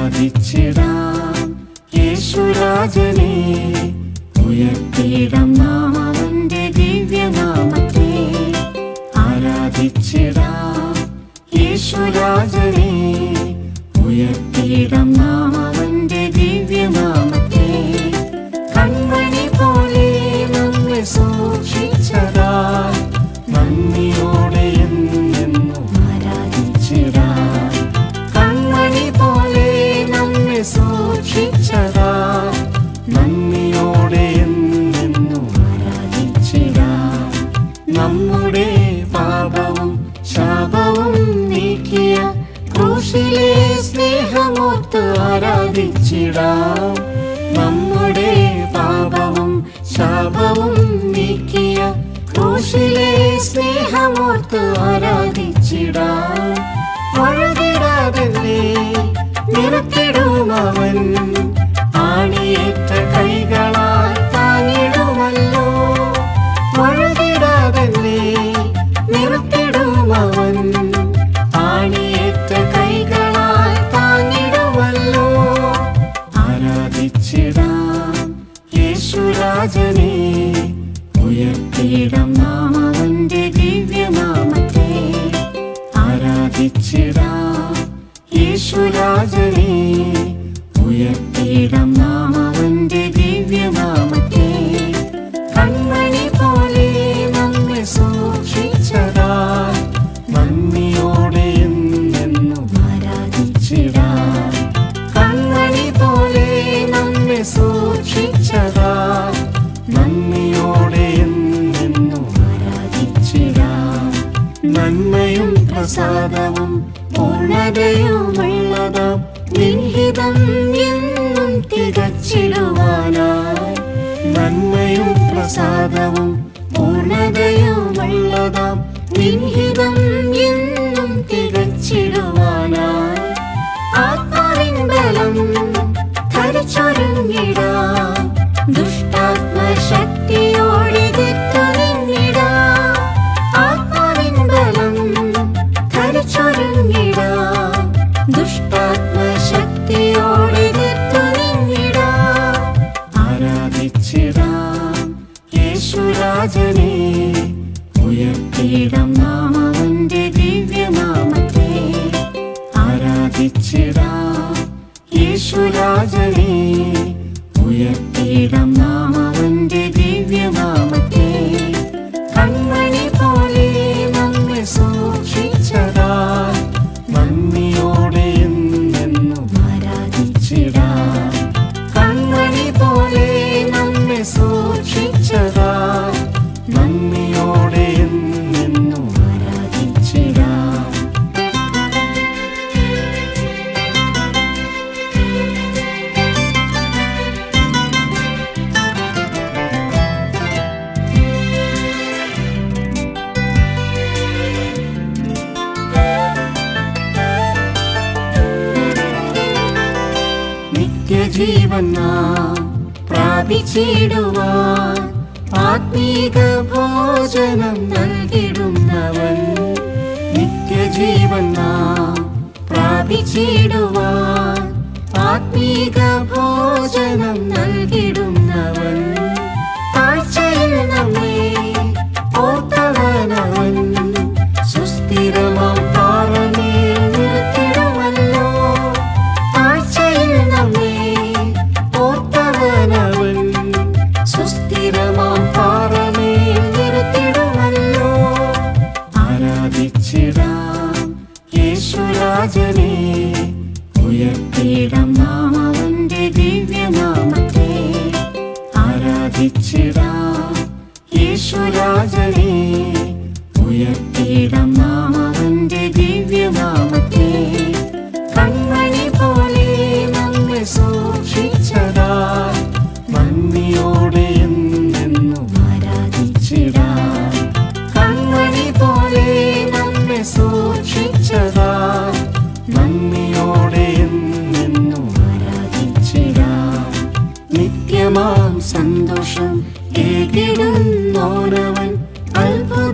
ആരാധിച്ചിടാം യേശുരാജനെ ഉയർത്തിയിടം നാം അവന്റെ ദിവ്യനാമത്തെ ആരാധിച്ചിടാം യേശുരാജനെ ഉയർത്തിയിടം നാം അവന്റെ ദിവ്യനാമത്തെ കൺമണി പോലെ നമ്മെ സൂക്ഷിച്ചതാൽ നന്ദിയോടെ എന്നെന്നും ആരാധിച്ചിടാം കൺമണി പോലെ നമ്മെ സൂക്ഷിച്ചതാൽ നന്ദിയോടെ എന്നെന്നും ആരാധിച്ചിടാം നമ്മുടെ പാപവും ശാപവും നീക്കിയ ക്രൂശിലെ സ്നേഹമോർത്ത് ആരാധിച്ചിടാം നമ്മുടെ പാപവും ശാപവും നീക്കിയ ക്രൂശിലെ സ്നേഹമോർത്ത് ആരാധിച്ചിടാം വഴുതിടാതെ നിർത്തിടുമവൻ ആണിയേറ്റ കൈകളാൽ താങ്ങിടുമല്ലോ വഴുതിടാതെ നിർത്തിടുമവൻ ആണിയേറ്റ കൈകളാൽ താങ്ങിടുമല്ലോ ആരാധിച്ചിടാം യേശുരാജനെ ഉയർത്തിയിടം നാം അവന്റെ ദിവ്യനാമത്തെ ആരാധിച്ചിടാം യേശുരാജനെ ഉയർത്തിയിടം നാം അവന്റെ ദിവ്യനാമത്തെ കൺമണി പോലെ നമ്മെ സൂക്ഷിച്ചതാൽ നന്ദിയോടെ എന്നെന്നും ആരാധിച്ചിടാം കൺമണി പോലെ നമ്മെ സൂക്ഷിച്ചതാൽ നന്ദിയോടെ എന്നെന്നും ആരാധിച്ചിടാം നന്മയും പ്രസാദവും പൂർണ്ണതയുമുള്ളതാം നിൻഹിതം എന്നും തികച്ചിടുവാനായി നന്മയും പ്രസാദവും പൂർണ്ണതയുമുള്ളതാം നിൻഹിതം എന്നും തികച്ചിടുവാനായി ആത്മാവിൻ ബലം ധരിച്ചൊരുങ്ങിടാം ദുഷ്ടാത്മശക്തിയോടെ നിന്നിടാം ആത്മാവിൻ ബലം ധരിച്ചൊരുങ്ങിടാം ദുഷ്ടാത്മശക്തിയോടെ നിന്നിടാം ആരാധിച്ചിടാം യേശുരാജനെ ഉയർത്തിയിടം നാം അവന്റെ ദിവ്യനാമത്തെ ആരാധിച്ചിടാം യേശുരാജനെ ഉയർത്തിയിടം നാം അവന്റെ ദിവ്യനാമത്തെ കൺമണി പോലെ നമ്മെ സൂക്ഷിച്ചതാൽ നന്ദിയോടെ എന്നെന്നും ആരാധിച്ചിടാം കൺമണി പോലെ നമ്മെ സൂക്ഷിച്ചതാൽ നന്ദിയോടെ എന്നെന്നും ആരാധിച്ചിടാം നിത്യജീവൻ നാം പ്രാപിച്ചിടുവാൻ ആത്മീക ഭോജനം നൽകിടുന്നവൻ നിത്യജീവൻ നാം പ്രാപിച്ചിടുവാൻ ആത്മീക ഭോജനം നൽകിടുന്നവൻ താഴ്ചയിൽ നമ്മെ ഓർത്തവനവൻ സുസ്ഥിരമാം പാറമേൽ നിർത്തിടുമല്ലോ താഴ്ചയിൽ നമ്മെ ഓർത്തവനവൻ സുസ്ഥിരമാം പാറമേൽ നിർത്തിടുമല്ലോ ആരാധിച്ചിടാം യേശുരാജനെ ഉയർത്തിയിടം നാം അവന്റെ ദിവ്യനാമത്തെ ആരാധിച്ചിടാം യേശുരാജനെ ഉയർത്തിയിടം നാം അവന്റെ ദിവ്യനാമത്തെ കൺമണി പോലെ നമ്മെ സൂക്ഷിച്ചതാൽ നന്ദിയോടെ എന്നെന്നും ആരാധിച്ചിടാം കൺമണി പോലെ നമ്മെ സൂക്ഷിച്ചതാൽ നന്ദിയോടെ എന്നെന്നും ആരാധിച്ചിടാം നിത്യമാം സന്തോഷം ഏകിടുന്നോനവൻ അത്ഭുത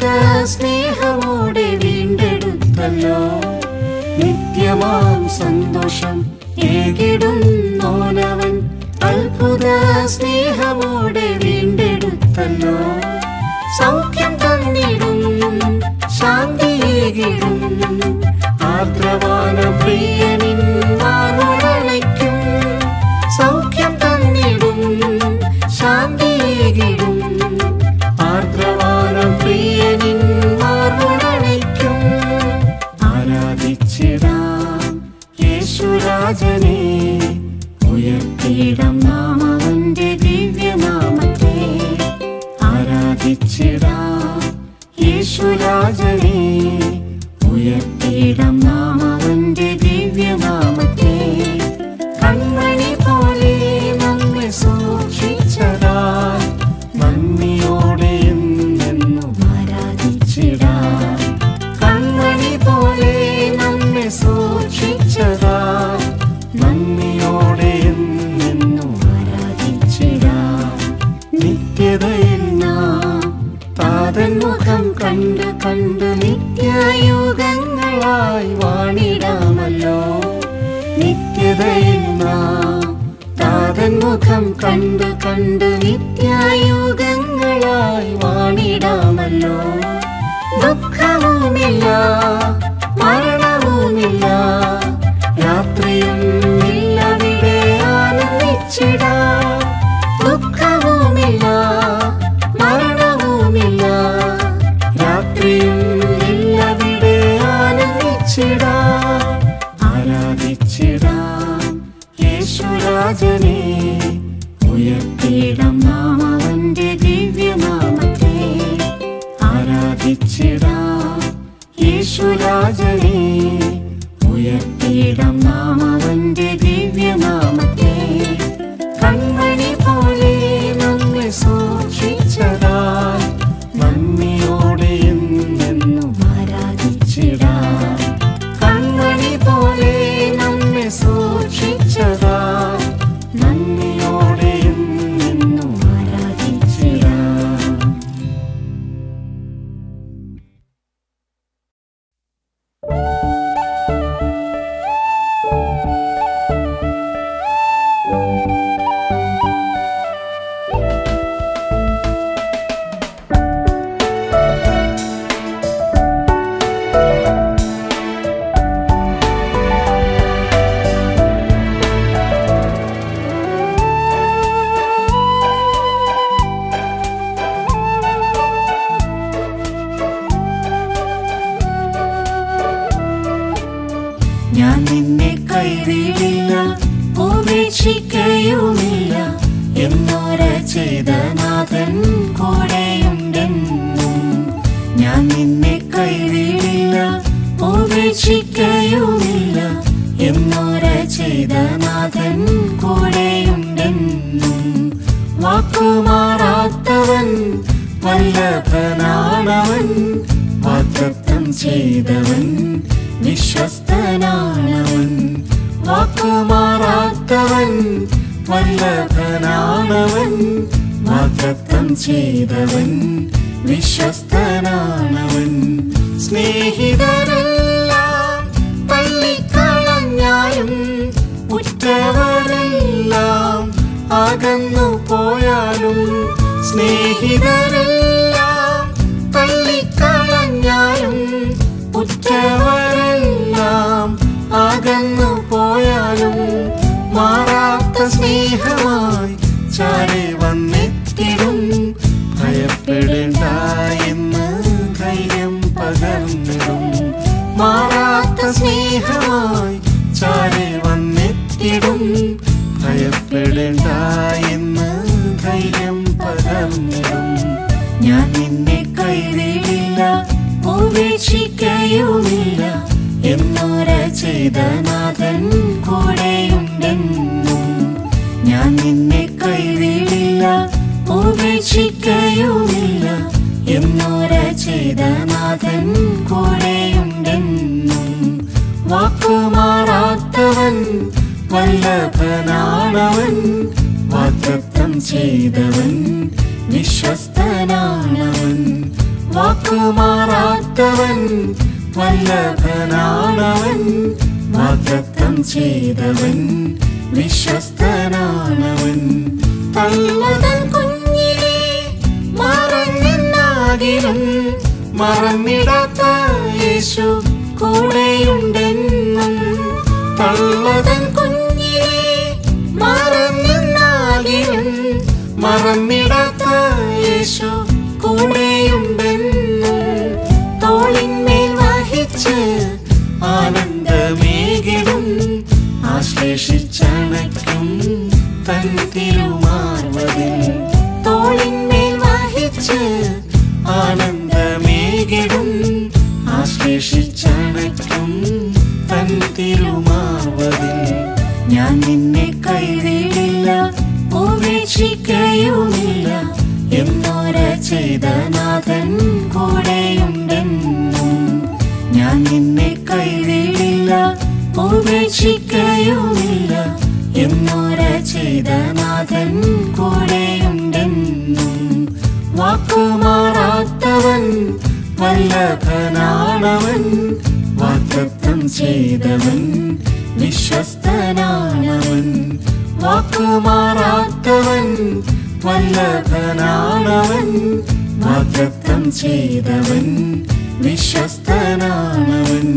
സ്നേഹമോടെ വീണ്ടെടുത്തല്ലോ നിത്യമാം സന്തോഷം ഏകിടുന്നോനവൻ അത്ഭുത സ്നേഹമോടെ വീണ്ടെടുത്തല്ലോ സൗഖ്യം തന്നിടും ശാന്തിയേകിടും ആർദ്രവാന പ്രിയനിൻ മാറോടണയ്ക്കും സൗഖ്യം തന്നിടും ശാന്തിയേകിടും ആർദ്രവാന പ്രിയനിൻ മാറോടണയ്ക്കും ആരാധിച്ചിടാം യേശുരാജനെ ഉയർത്തിയിടം നാമവന്റെ ദിവ്യനാമത്തെ ആരാധിച്ചിടാം യേശുരാജനെ ഉയർത്തിയിടം നാമവന്റെ ദിവ്യനാമത്തെ കൺമണി പോലെ നമ്മെ സൂക്ഷിച്ചതാൽ നന്ദിയോടെ എന്നെന്നും ആരാധിച്ചിടാം കൺമണി പോലെ നമ്മെ സൂക്ഷിച്ചതാൽ നന്ദിയോടെ എന്നെന്നും ആരാധിച്ചിടാം നിത്യതയിൽ നാം താതൻ മുഖം കണ്ട് കണ്ട് നിത്യയുഗങ്ങളായി വാണിടാമല്ലോ നിത്യതയിൽ നാം താതൻ മുഖം കണ്ട് കണ്ട് നിത്യയുഗങ്ങളായി വാണിടാമല്ലോ ദുഃഖവുമില്ല മരണവുമില്ല രാത്രിയും ഇല്ലവിടെ ആനന്ദിച്ചിടാം ദുഃഖവുമില്ല മരണവുമില്ല രാത്രിയും ഇല്ലവിടെ ആനന്ദിച്ചിടാം ആരാധിച്ചിടാം യേശുരാജനെ ഉയർത്തിയിടം നാമവന്റെ ദിവ്യനാമത്തെ ആരാധിച്ചിടാം യേശുരാജനെ ഉയർത്തിയിടം നാമവന്റെ ദിവ്യനാമത്തെ കൺമണി പോലെ നമ്മെ സൂക്ഷിച്ചതാൽ നന്ദിയോടെ എന്നെന്നും ആരാധിച്ചിടാം കൺമണി പോലെ നമ്മെ സൂക്ഷിച്ചതാൽ നന്ദിയോടെ എന്നെന്നും ആരാധിച്ചിടാം ഞാൻ നിന്നെ കൈവിടില്ല ഉപേക്ഷിക്കയുമില്ല എന്നോര ചെയ്ത നാഥൻ കൂടെയുണ്ടെന്നും ഞാൻ നിന്നെ കൈവിടില്ല ഉപേക്ഷിക്കയുമില്ല എന്നോര ചെയ്ത നാഥൻ കൂടെയുണ്ടെന്നും വാക്കുമാറാത്തവൻ വല്ലഭനാണവൻ വാഗ്ദത്തം ചെയ്തവൻ വിശ്വസ്തനാണവൻ വാക്കുമാറാത്തവൻ വല്ലഭനാണവൻ വാഗ്ദത്തം ചെയ്തവൻ വിശ്വസ്തനാണവൻ സ്നേഹിതരെല്ലാം തള്ളിക്കളഞ്ഞാലും ഉറ്റവരെല്ലാം അകന്നു പോയാലും സ്നേഹിതരെല്ലാം തള്ളിക്കളഞ്ഞാലും ഉറ്റവരെല്ലാം അകന്നു പോയാലും മാറാത്ത സ്നേഹമായി ചാരി വന്നെത്തിടും ഭയപ്പെടേണ്ട എന്ന് ധൈര്യം പകർന്നിടും മാറാത്ത സ്നേഹമായി ചാരി വന്നെത്തിടും ഭയപ്പെടേണ്ട എന്ന് ധൈര്യം പകർന്നിടും ഞാൻ നിന്നെ കൈവിടില്ല ഉപേക്ഷിക്കയുമില്ല എന്നോര ചെയ്ത നാഥൻ കൂടെയുണ്ടെന്നും ഞാൻ നിന്നെ കൈവിടില്ല ഉപേക്ഷിക്കയുമില്ല എന്നോര ചെയ്ത നാഥൻ കൂടെയുണ്ടെന്നും വാക്കുമാറാത്തവൻ വല്ലഭനാണവൻ വാഗ്ദത്തം ചെയ്തവൻ വിശ്വസ്തനാണവൻ വാക്കുമാറാത്തവൻ വല്ലഭനാണവൻ വാഗ്ദത്തം ചെയ്തവൻ വിശ്വസ്തനാണവൻ തള്ളതൻ കുഞ്ഞിനെ മറന്നെന്നാകിലും മറന്നിടാത്ത യേശു കൂടെയുണ്ടെന്നും തള്ളതൻ കുഞ്ഞിനെ മറന്നെന്നാകിലും മറന്നിടാത്ത യേശു കൂടെയുണ്ടെന്നും തോളിന്മേൽ വഹിച്ച് ആനന്ദമേകിടും ആശ്ലേഷിച്ചണയ്ക്കും തൻ തിരുമാർവതിൽ തോളിന്മേൽ വഹിച്ച് ആനന്ദമേകിടും ആശ്ലേഷിച്ചണയ്ക്കും തൻ തിരുമാർവതിൽ ഞാൻ നിന്നെ കൈവിടില്ല ഉപേക്ഷിക്കയുമില്ല എന്നോര ചെയ്ത നാഥൻ കൂടെയുണ്ടെന്നും ഞാൻ നിന്നെ കൈവിടില്ല ഉപേക്ഷിക്കയുമില്ല എന്നോര ചെയ്ത നാഥൻ കൂടെയുണ്ടെന്നും വാക്കുമാറാത്തവൻ വല്ലഭനാണവൻ വാഗ്ദത്തം ചെയ്തവൻ വിശ്വസ്തനാണവൻ വാക്കുമാറാത്തവൻ വല്ലഭനാണവൻ വാഗ്ദത്തം ചെയ്തവൻ വിശ്വസ്തനാണവൻ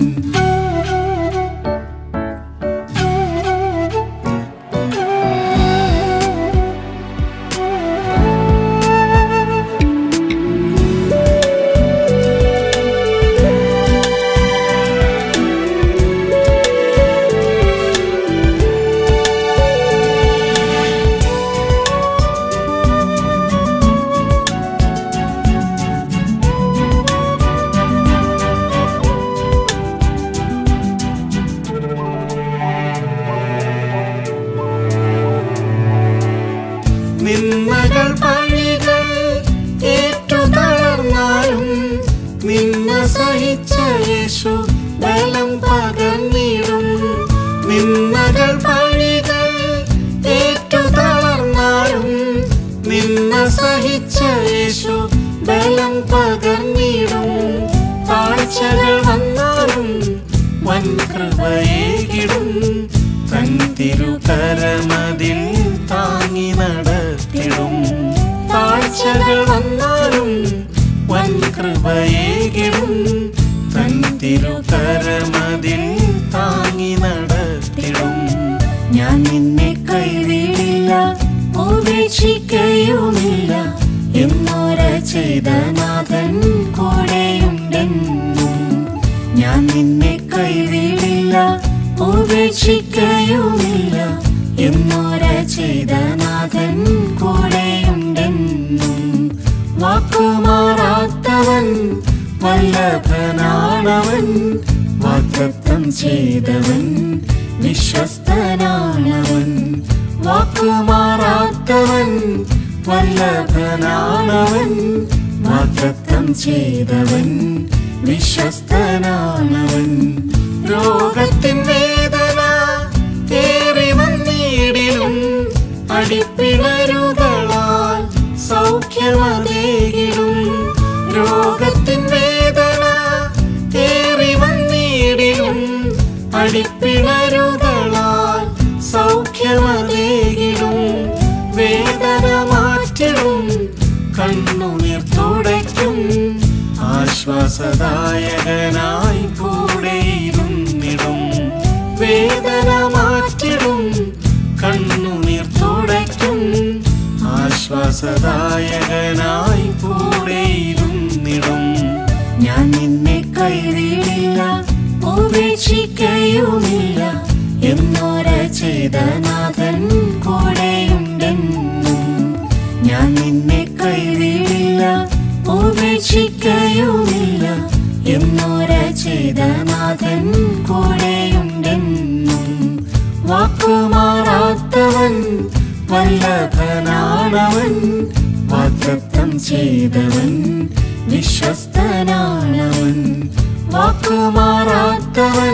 നിന്നകൾ പഴികൾ ഏറ്റു തളർന്നാലും നിന്ന സഹിച്ച യേശു ബലം പകർന്നിടും നിന്നകൾ പഴികൾ ഏറ്റു തളർന്നാലും നിന്ന സഹിച്ച യേശു ബലം പകർന്നിടും താഴ്ചകൾ വന്നാലും വൻ കൃപയേകിടും തൻ തിരുകരമതിൽ താങ്ങി നടത്തിടും താഴ്ചകൾ വന്നാലും വൻ കൃപയേകിടും തൻ തിരുകരമതിൽ താങ്ങി നടത്തിടും ഞാൻ നിന്നെ കൈവിടില്ല ഉപേക്ഷിക്കയുമില്ല എന്നോര ചെയ്ത നാഥൻ കൂടെയുണ്ടെന്നും ഞാൻ നിന്നെ കൈവിടില്ല ഉപേക്ഷിക്കയുമില്ല എന്നോര ചെയ്ത നാഥൻ കൂടെയുണ്ടെന്നും വാക്കുമാറാത്തവൻ വല്ലഭനാണവൻ വാഗ്ദത്തം ചെയ്തവൻ വിശ്വസ്തനാണവൻ വാക്കുമാറാത്തവൻ വല്ലഭനാണവൻ വാഗ്ദത്തം ചെയ്തവൻ വിശ്വസ്തനാണവൻ രോഗത്തിൻ വേദന ഏറി വന്നിടിലും അടിപ്പിണരുകളാൽ സൗഖ്യമതേകിടും രോഗത്തിൻ വേദന ഏറി വന്നിടിലും അടിപ്പിണരുകളാൽ സൗഖ്യമതേകിടും വേദന മാറ്റിടും കണ്ണുനീർ തുടയ്ക്കും ആശ്വാസദായകനായി കൂടെയിരുന്നിടും വേദന മാറ്റിടും കണ്ണുനീർ തുടയ്ക്കും ആശ്വാസദായകനായി കൂടെയിരുന്നിടും ഞാൻ നിന്നെ കൈവിടില്ല ഉപേക്ഷിക്കയുമില്ല എന്നോര ചെയ്ത നാഥൻ കൂടെയുണ്ടെന്നും ഞാൻ നിന്നെ കൈവിടില്ല ഉപേക്ഷിക്കയുമില്ല എന്നോര ചെയ്ത നാഥൻ കൂടെയുണ്ടെന്നും വാക്കുമാറാത്തവൻ വല്ലഭനാണവൻ വാഗ്ദത്തം ചെയ്തവൻ വിശ്വസ്തനാണവൻ വാക്കുമാറാത്തവൻ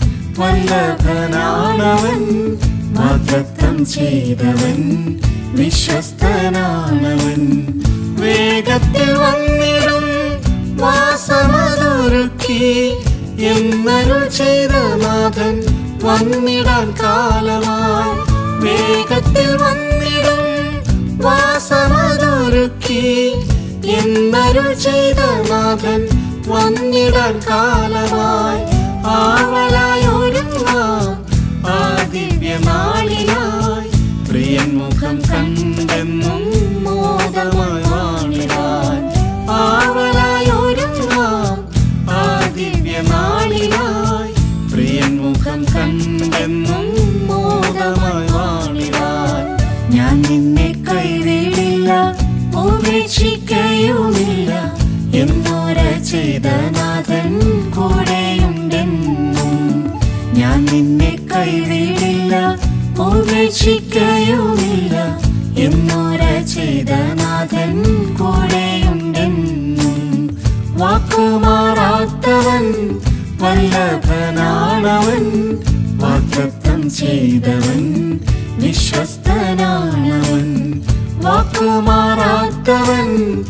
വല്ലഭനാണവൻ വാഗ്ദത്തം ചെയ്തവൻ വിശ്വസ്തനാണവൻ വേഗത്തിൽ വന്നിടും വാസമതൊരുക്കി എന്നരുൾ ചെയ്ത നാഥൻ വന്നിടാൻ കാലമായി വേഗത്തിൽ വന്നിടും വാസമതൊരുക്കി എന്നരുൾ ചെയ്ത നാഥൻ വന്നിടാൻ കാലമായി ആവലായി ഒരുങ്ങാം ആ ദിവ്യനാളിനായി പ്രിയൻ മുഖം കണ്ടെന്നും മോദമായി വാണിടാൻ ആവലായി ഒരുങ്ങാം ആ ദിവ്യനാളിനായി പ്രിയൻ മുഖം കണ്ടെന്നും മോദമായി വാണിടാൻ ഞാൻ നിന്നെ കൈവിടില്ല ഉപേക്ഷിക്കയുമില്ല എന്നോര ചെയ്ത നാഥൻ കൂടെയുണ്ടെന്നും ഞാൻ നിന്നെ കൈവിടില്ല ഉപേക്ഷിക്കയുമില്ല എന്നോര ചെയ്ത നാഥൻ കൂടെയുണ്ടെന്നും വാക്കുമാറാത്തവൻ വല്ലഭനാണവൻ വാഗ്ദത്തം ചെയ്തവൻ വിശ്വസ്തനാണവൻ വാക്കുമാറാത്തവൻ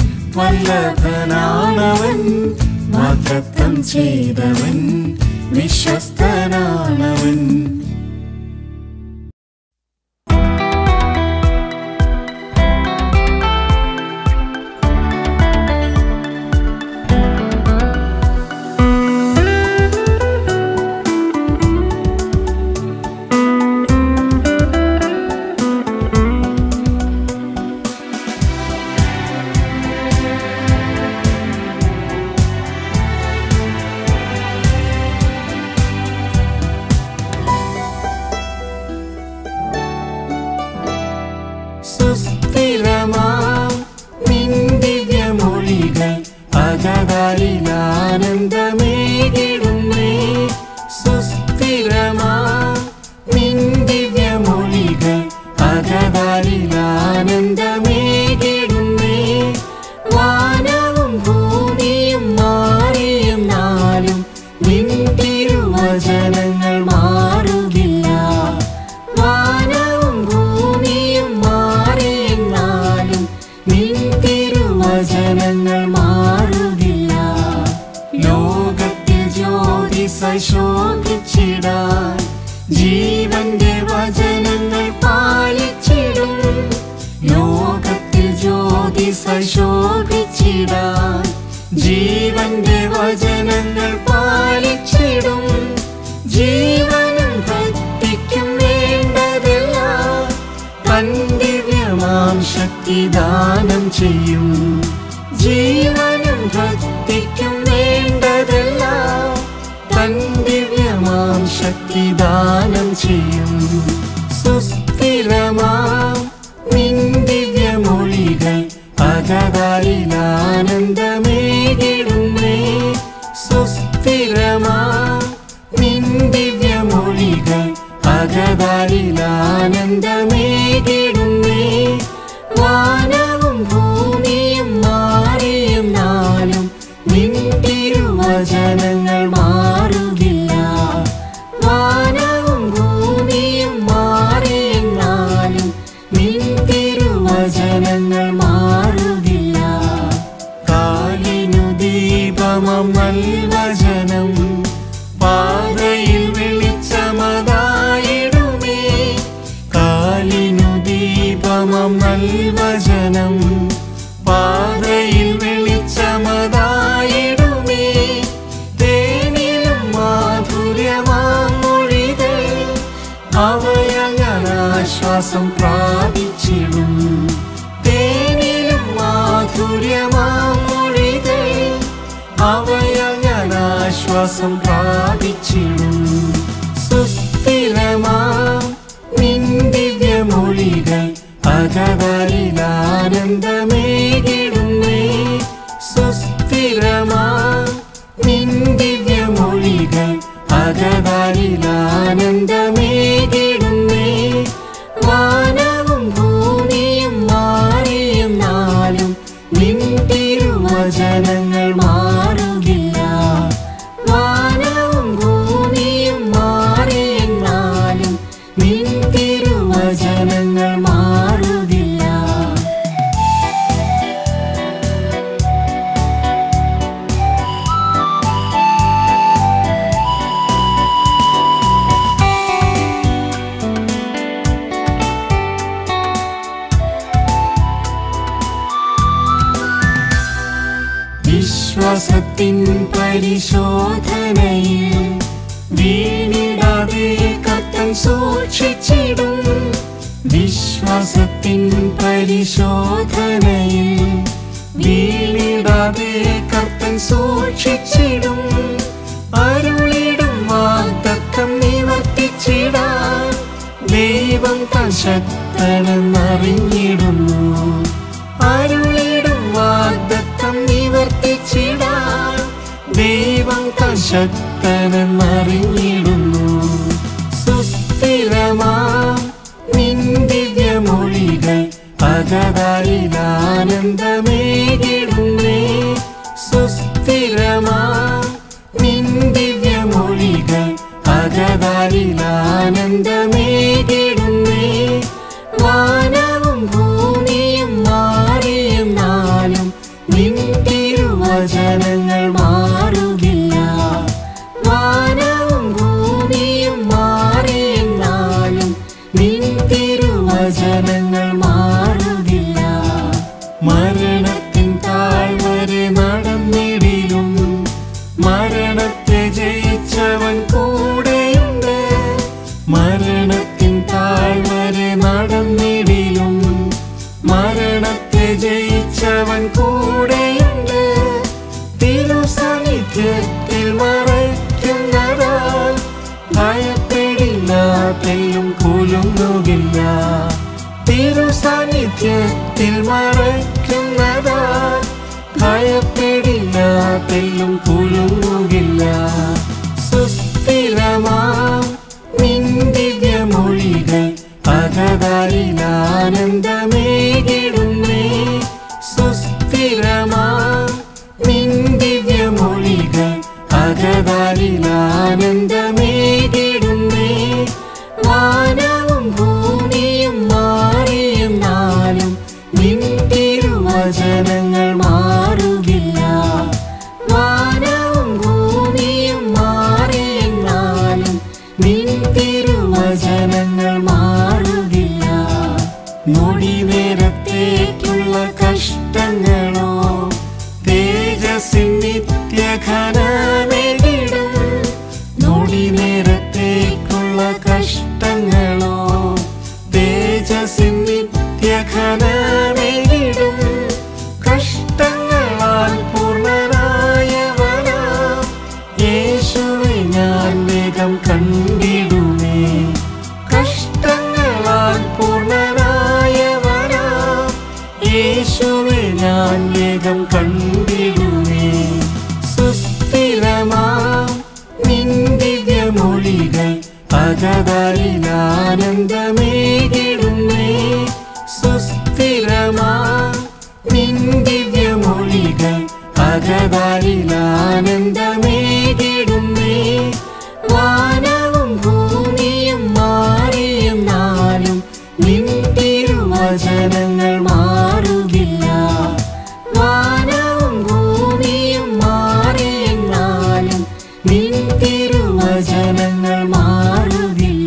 വല്ലഭനാണവൻ വാഗ്ദത്തം ചെയ്തവൻ വിശ്വസ്തനാണവൻ സുസ്ഥിരമാം നിൻ ദിവ്യമൊഴികൾ അകതാരിലാനന്ദമേകിടുന്നേ സുസ്ഥിരമാം നിൻ ദിവ്യമൊഴികൾ അകതാരിലാനന്ദമേകിടുന്നേ വാനവും ഭൂമിയും മാറിയെന്നാലും നിൻ തിരുവചനങ്ങൾ മാറുകില്ല വാനവും ഭൂമിയും മാറിയെന്നാലും നിൻ തിരുവചനങ്ങൾ മാറുകില്ല ലോകത്തിൽ ജ്യോതിസ ശോഭിച്ചിടാൻ ജീവന്റെ വചനങ്ങൾ പാലിച്ചിടും ലോകത്തിൽ ജ്യോതിസ ശോഭിച്ചിടാൻ ജീവന്റെ വചനങ്ങൾ പാലിച്ചിടും ജീവനും ഭക്തിക്കും വേണ്ടതെല്ലാം തൻ ദിവ്യമാം ശക്തി ദാനം ചെയ്യും ജീവനും ഭക്തിക്കും വേണ്ടതെല്ലാം തൻ ദിവ്യമാം ശക്തി ദാനം ചെയ്യും സുസ്ഥിരമാം നിൻ ദിവ്യമൊഴികൾ അകതാരിലാനന്ദമേകിടുന്നേ സുസ്ഥിരമാം നിൻ ദിവ്യമൊഴികൾ അകതാരിലാനന്ദമേകിടുന്നേ വാനവും ഭൂമിയും മാറിയെന്നാലും നിൻ തിരുവചനങ്ങൾ മാറുകില്ല വാനവും ഭൂമിയും മാറിയെന്നാലും നിൻ തിരുവചനങ്ങൾ മാറുകില്ല കാലിനു ദീപമം നൽവചനം പാതയിൽ വെളിച്ചമതായിടുമേ കാലിനു ദീപമം നൽവചനം പാതയിൽ വെളിച്ചമതായിടുമേ തേനിലും മാധുര്യമാം മൊഴികൾ അവയങ്ങൾ ആശ്വാസം പ്രാപിച്ചിടും തേനിലും മാധുര്യമാം മൊഴികൾ അവയങ്ങൾ ആശ്വാസം പ്രാപിച്ചിടും സുസ്ഥിരമാം നിൻ ദിവ്യമൊഴികൾ അകതാരിലാനന്ദമേകിടുന്നേ സുസ്ഥിരമാം നിൻ ദിവ്യമൊഴികൾ അകതാരിലാനന്ദമേകിടുന്നേ വാനവും ഭൂമിയും മാറിയെന്നാലും നിൻ തിരുവചനങ്ങൾ മാറുകില്ല വാനവും ഭൂമിയും മാറിയെന്നാലും നിൻ തിരുവചനങ്ങൾ മാറുകില്ല വിശ്വാസത്തിൻ പരിശോധനയിൽ വീണിടാതെ കത്തൻ സൂക്ഷിച്ചിടും വിശ്വാസത്തിൻ പരിശോധനയിൽ വീണിടാതെ കർത്തൻ സൂക്ഷിച്ചിടും അരുളിടും വാഗ്ദത്തം നിവർത്തിച്ചിടാൻ ദൈവം താൻ ശക്തനെന്നറിഞ്ഞിടുന്നു അരുളിടും വാഗ്ദത്തം നിവർത്തിച്ചിടാൻ ദൈവം താൻ ശക്തനെന്നറിഞ്ഞിടുന്നു സുസ്ഥിരമാ നിൻ ദിവ്യമൊഴികൾ അകതാരിൽ ആനന്ദമേകിടുന്നേ സുസ്ഥിരമാ നിൻ ദിവ്യമൊഴികൾ അകതാരിൽ ആനന്ദമേകിടുന്നേ വാനവും ഭൂമിയും മാറിയെന്നാലും നിൻ തിരുവചനങ്ങൾ മാറുകില്ല വാനവും ഭൂമിയും മാറിയെന്നാലും നിൻ തിരുവചനങ്ങൾ മാറുകില്ല മരണത്തിൻ താഴ്വരെ നടന്നിടിലും മരണത്തെ ജയിച്ചവൻ കൂടെയുണ്ട് മരണത്തിൻ താഴ്വരെ നടന്നിടിലും മരണത്തെ ജയിച്ചവൻ കൂടെയുണ്ട് തിരു സാന്നിധ്യത്തിൽ മറയ്ക്കുന്നതാൽ ഭയപ്പെടില്ല തെല്ലും കുലുങ്ങുകില്ല തിരു സാന്നിധ്യത്തിൽ മറയ്ക്കുന്നതാൽ ഭയപ്പെടില്ല തെല്ലും കുലുങ്ങുകില്ല സുസ്ഥിരമാം നിൻ ദിവ്യമൊഴികൾ അകതാരിൽ ആനന്ദമേകിടുന്നേ സുസ്ഥിരമാം നിൻ ദിവ്യമൊഴികൾ അകതാരിൽ ആനന്ദമേകിടുന്നേ വാനവും ഭൂമിയും മാറിയെന്നാലും നിൻ തിരുവചനങ്ങൾ മാറുകില്ല വാനവും ഭൂമിയും മാറിയെന്നാലും നിൻ തിരുവചനങ്ങൾ മാറുകില്ല നൊടി നേരത്തേക്കുള്ള കഷ്ടങ്ങളോ തേജസ്സിൻ നിത്യഘനമെകിടും നൊടി നേരത്തേക്കുള്ള കഷ്ടങ്ങളോ തേജസ്സിൻ നിത്യഘനമെകിടും കഷ്ടങ്ങളാൽ പൂർണ്ണനായവനാ യേശുവെ ഞാൻ വേഗം കണ്ടിടുമേ കഷ്ടങ്ങളാൽ പൂർണ്ണനായവനാ യേശുവെ ഞാൻ വേഗം കണ്ടിടുമേ സുസ്ഥിരമാം നിൻ ദിവ്യമൊഴികൾ അകതാരിൽ ആനന്ദമേകിടുന്നേ സുസ്ഥിരമാം നിൻ ദിവ്യമൊഴികൾ അകതാരിൽ ആനന്ദമേകിടുന്നേ വാനവും ഭൂമിയും മാറിയെന്നാലും നിൻ തിരുവചനങ്ങൾ മാറുകില്ല വാനവും ഭൂമിയും മാറിയെന്നാലും നിൻ തിരുവചനങ്ങൾ മാറുകില്ല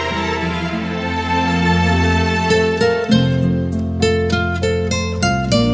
ും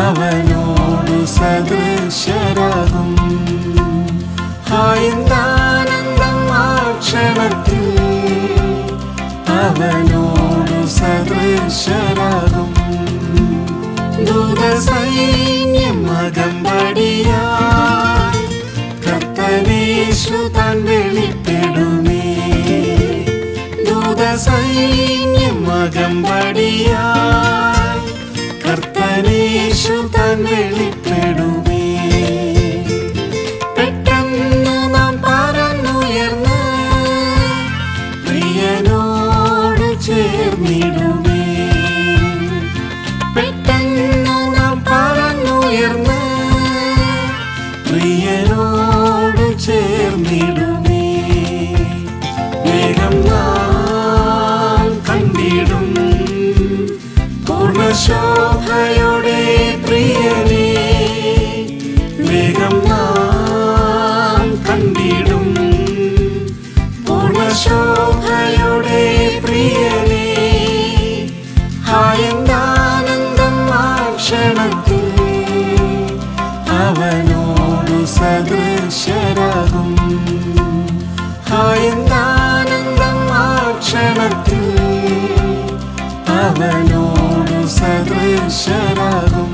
അവനോടു സദൃശരാകും ഹായന്താനന്ദം ആ ക്ഷണത്തിൽ അവനോടു സദൃശരാകും ദൂതസൈന്യം അകമ്പടിയായി കർത്തനേശു താൻ വെളിപ്പെടുമേ ദൂതസൈന്യം അകമ്പടിയായി കർത്തനേശു താൻ വെളിപ്പെടുമേ പെട്ടെന്ന് നാം പറന്നുയർന്ന് പ്രിയനോട് ചേർന്നിടുമേ പെട്ടെന്ന് നാം പറന്നുയർന്ന് പ്രിയനോട് ചേർന്നിടുമേ വേഗം നാം കണ്ടിടും പൂർണ്ണശോഭയോടെ പ്രിയനേ വേഗം നാം കണ്ടിടും പൂർണ്ണശോഭയോടെ പ്രിയനേ ഹായന്താനന്ദം ആ ക്ഷണത്തിൽ അവനോടു സദൃശരാകും ഹായന്താനന്ദം ആ ക്ഷണത്തിൽ അവനോടു സദൃശരാകും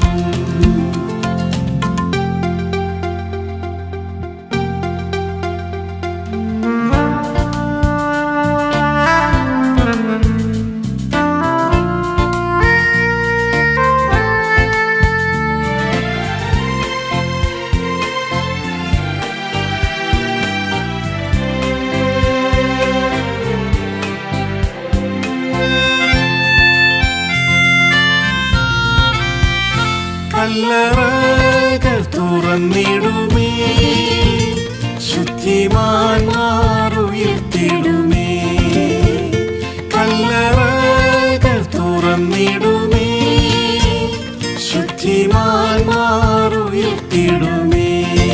കല്ലറകൾ തുറന്നിടുമേ ശുദ്ധിമാന്മാരുയർത്തിടുമേ കല്ലറകൾ തുറന്നിടുമേ ശുദ്ധിമാന്മാരുയർത്തിടുമേ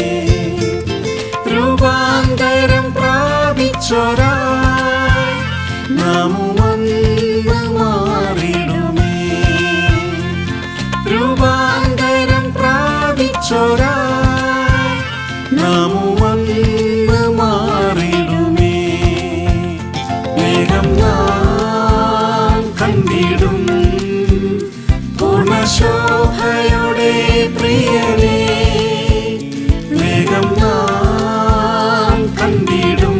രൂപാന്തരം പ്രാപിച്ചൊരായി നാമുവന്ന് മാറിടുമേ രൂപാന്തരം പ്രാപിച്ചൊരായി നാമുവന്ന് മാറിടുമേ വേഗം നാം കണ്ടിടും പൂർണ്ണശോഭയോടെ പ്രിയനേ വേഗം നാം കണ്ടിടും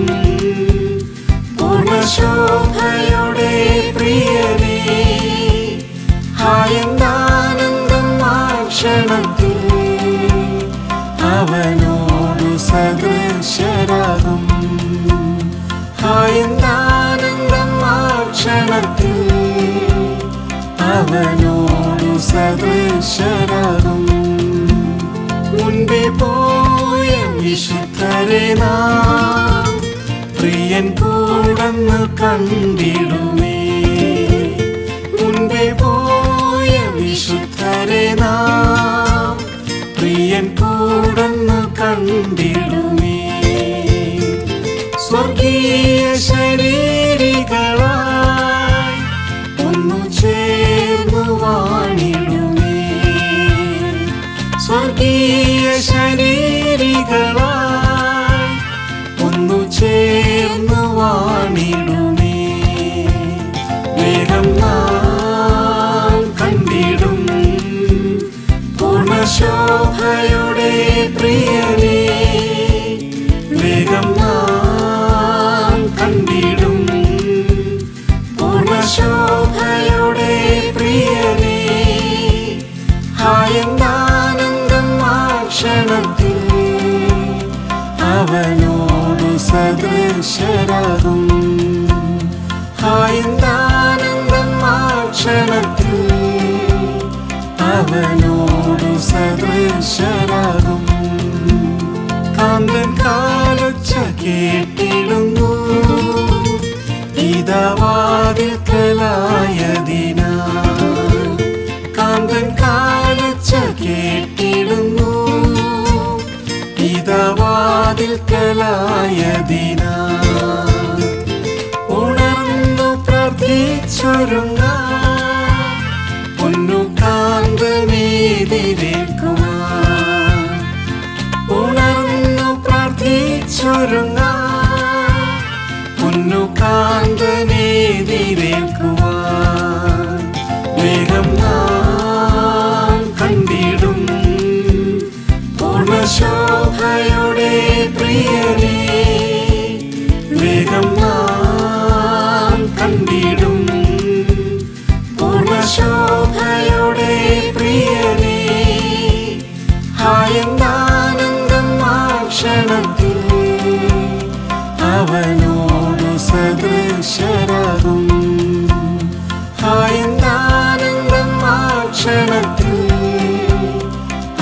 പൂർണ്ണശോഭയോടെ പ്രിയനേ ഹായന്താനന്ദം ആ ക്ഷണത്തിൽ അവനോടു സദൃശരാകും ഹായന്താനന്ദം ആ ക്ഷണത്തിൽ അവനോടു സദൃശരാകും മുൻപേ പോയ വിശുദ്ധരെ നാം പ്രിയൻ കൂടന്ന് കണ്ടിടുമേ മുൻപേ പോയ വിശുദ്ധരെ നാം പ്രിയൻ കൂടന്ന് കണ്ടിടുമേ സ്വർഗീയ ശരീരികളായി ഒന്നു ചേർന്നു വാണിടുമേ സ്വർഗീയ ശരീരികളായി ഒന്നു ചേർന്നു വാണിടുമേ വേഗം നാം കണ്ടിടും പൂർണ്ണശോഭയുടെ പ്രിയനേ വേഗം നാം കണ്ടിടും പൂർണ്ണശോഭയുടെ പ്രിയനേ ഹായന്താനന്ദം ആ ക്ഷണത്തിൽ അവനോടു സദൃശരാകും ഹായന്താനന്ദം ആ ക്ഷണത്തിൽ അവനോടു സദൃശരാകും കാന്തൻ കാലൊച്ച കേട്ടിടുന്നു ഇതവാതിൽ കലായതിനാ കാന്തൻ കാലൊച്ച കേട്ടിടുന്നു ഇതവാതിൽ കലായതിനാ ഉണർന്നു പ്രാർത്ഥിച്ചൊരുങ്ങ പൊന്നു കാന്തനെതിരെ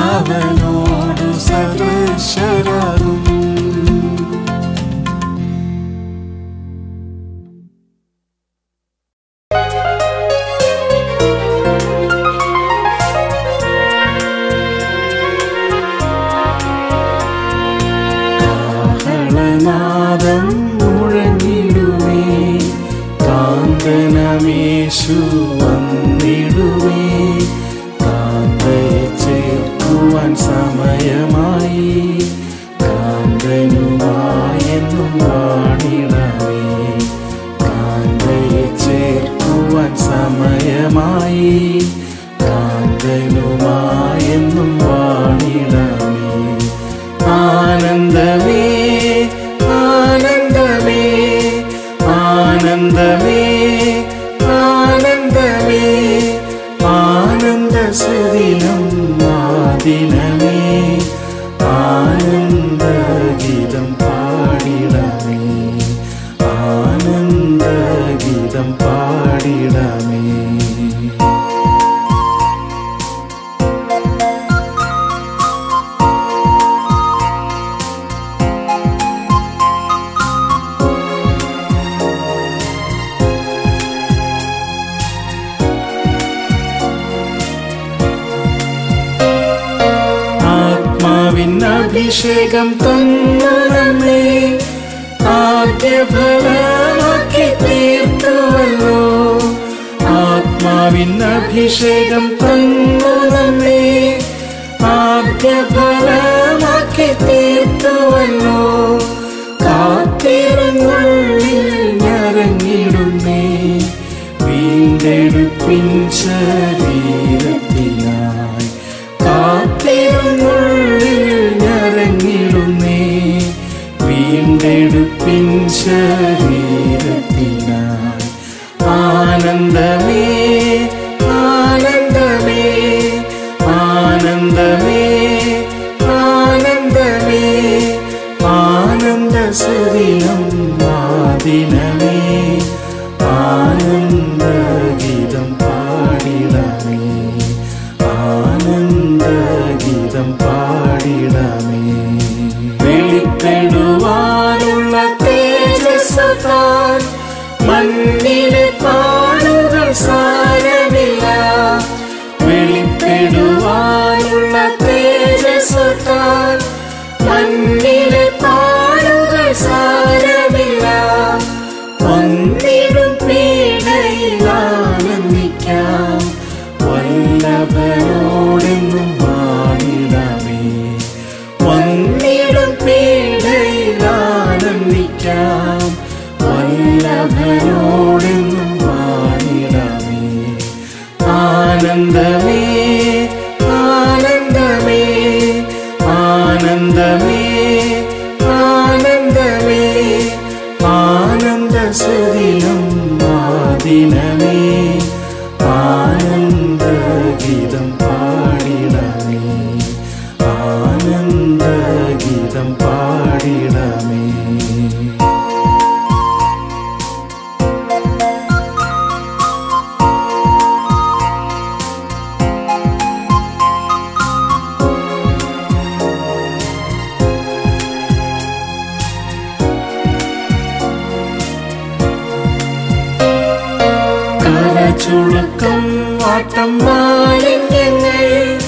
അവനോടു സദൃശരാകും കാഹളനാദം മുഴങ്ങിടുവേ കാന്തനമേശു വന്നിടുവേ കാന്തയെ ചേർക്കുവാൻ സമയമായി കാന്തനുമായെന്നും വാണിടവേ കാന്തയെ ചേർക്കുവാൻ സമയമായി കാന്തനുമായെന്നും വാണിടവേ ആനന്ദമേ ആനന്ദമേ ആനന്ദമേ ആനന്ദമേ ആനന്ദസുദിനം ആദിനമേ ആനന്ദഗീതം പാടിടമേ ആനന്ദഗീതം പാടിടമേ ആത്മാവിൻ അഭിഷേകം തന്നു നമ്മെ ആദ്യഫലമാക്കി തീർത്തുവല്ലോ ആത്മാവിൻ അഭിഷേകം തന്നു നമ്മെ ആദ്യഫലമാക്കി തീർത്തുവല്ലോ കാത്തിരുന്നുള്ളിൽ ഞരങ്ങിടുന്നേ വീണ്ടെടുപ്പിൻ ശരീരത്തിനായി കാത്തിരുന്നുള്ളിൽ ഞരങ്ങിടുന്നേ വീണ്ടെടുപ്പിൻ ശരീരത്തിനായി ആനന്ദമേ ആനന്ദമേ ആനന്ദമേ ആനന്ദമേ ആനന്ദസുദിനം ആദിനമേ ആനന്ദഗീതം പാടിടമേ ആനന്ദഗീതം പാടിടമേ വെളിപ്പെടുവാനുള്ള തേജസ്സാൻ മണ്ണിലെ പാടുകൾ സാരമില്ല വെളിപ്പെടുവാനുള്ള തേജസ്സാൻ മണ്ണിലെ പാടുകൾ സാരമില്ല വന്നിടും പീഡയിൽ ആനന്ദിക്കാം വല്ലഭരോടെന്നും പാടിടമേ വന്നിടും പീഡയിൽ ആനന്ദിക്കാം വല്ലഭരോടെന്നും പാടിടമേ ആനന്ദമേ ആനന്ദമേ ആനന്ദമേ ആനന്ദമേ ആനന്ദസുദിനം ആദിനമേ ആനന്ദഗീതം പാടിടമേ ആനന്ദഗീതം പാടിടമേ കരചുളുക്കം വാട്ടം മാലിന്യങ്ങൾ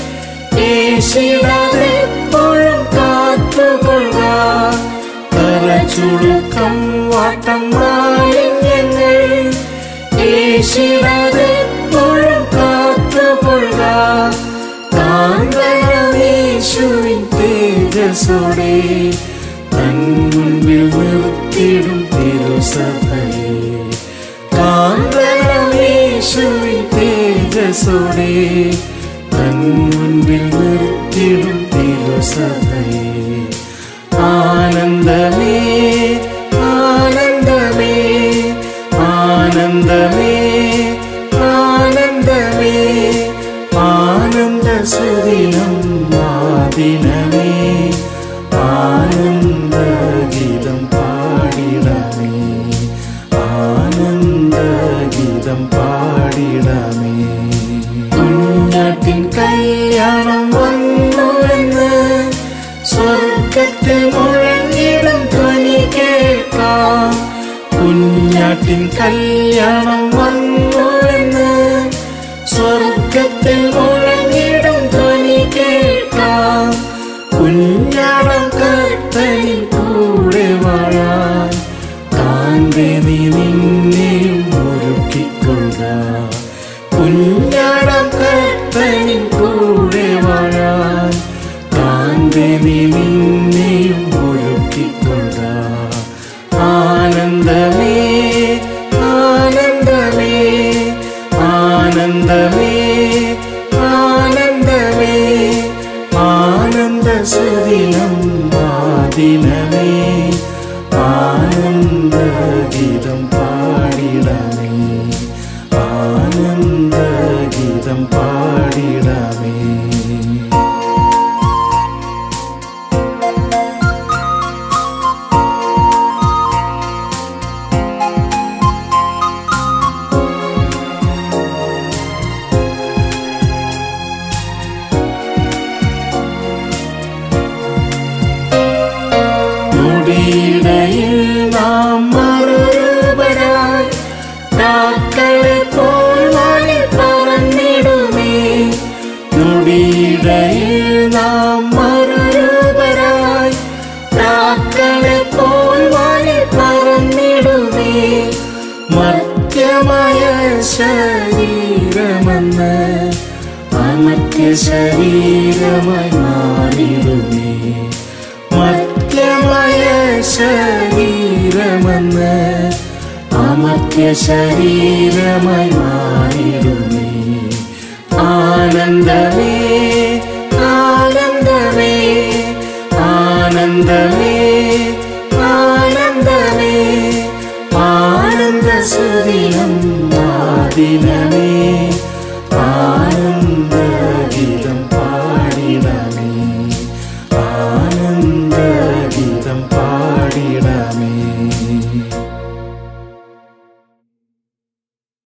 ഏശിടാതെപ്പോഴും കാത്തുകൊള്ളുക കരചുളുക്കം വാട്ടം മാലിന്യങ്ങൾ ഏശിടാതെപ്പോഴും കാത്തുകൊള്ളുക കാന്തരമേശുവിൻ തേജസ്സോടെ തൻ മുൻപിൽ നിർത്തിടും തിരുസഭയെ കാന്തരമേശുവിൻ തേജസ്സോടെ തൻ മുൻപിൽ നിർത്തിടും തിരുസഭയെ ആനന്ദമേ ആനന്ദമേ ആനന്ദമേ ആനന്ദമേ ആനന്ദസുദിനം ആദിനമേ ആനന്ദഗീതം പാടിടമേ ആനന്ദഗീതം പാടിടമേ കുഞ്ഞാട്ടിൻ കല്യാണം വന്നു സ്വർഗത്തിൽ മുഴങ്ങിടും ധ്വനി കേൾക്കാം കുഞ്ഞാട്ടിൻ കല്യാണം വന്നുവെന്ന് സ്വർഗത്തിൽ മുഴങ്ങിടും ധ്വനി കേൾക്കാം കുഞ്ഞാടം കർത്തനിൽ കൂടെ വാഴാൻ താൻ്റെ നീ നിന്നെയും ഒരുക്കിക്കൊള്ളുക കുഞ്ഞാടം കർത്തനിൽ കൂടെ വാഴാൻ താൻ്റെ നീ നിന്നെയും ഒരുക്കിക്കൊള്ളുക ആനന്ദമേ ആനന്ദമേ ആനന്ദമേ ആനന്ദമേ ആനന്ദ സുദിനം ആദിനമേ ആനന്ദഗീതം പാടിടമേ ആനന്ദഗീതം പാടിടമേ മുടിയിടയിൽ നാം മറുരൂപരായി കാക്കളെ പോൽ വാനിൽ പറന്നിടുമേ മുടിയിടയിൽ നാം മറുരൂപരായി കാക്കളെ പോൽ വാനിൽ പറന്നിടുമേ മർത്യമായ ശരീരമെന്ന് അമർത്യ ശരീരമായി മാറിടുമേ മർത്യമായ ശരീരമെന്ന് അമർത്യ ശരീരമായി മാറിടുമേ ആനന്ദമേ ആനന്ദമേ ആനന്ദമേ ആനന്ദമേ ആനന്ദ സുദിനം ആദിനമേ ആനന്ദ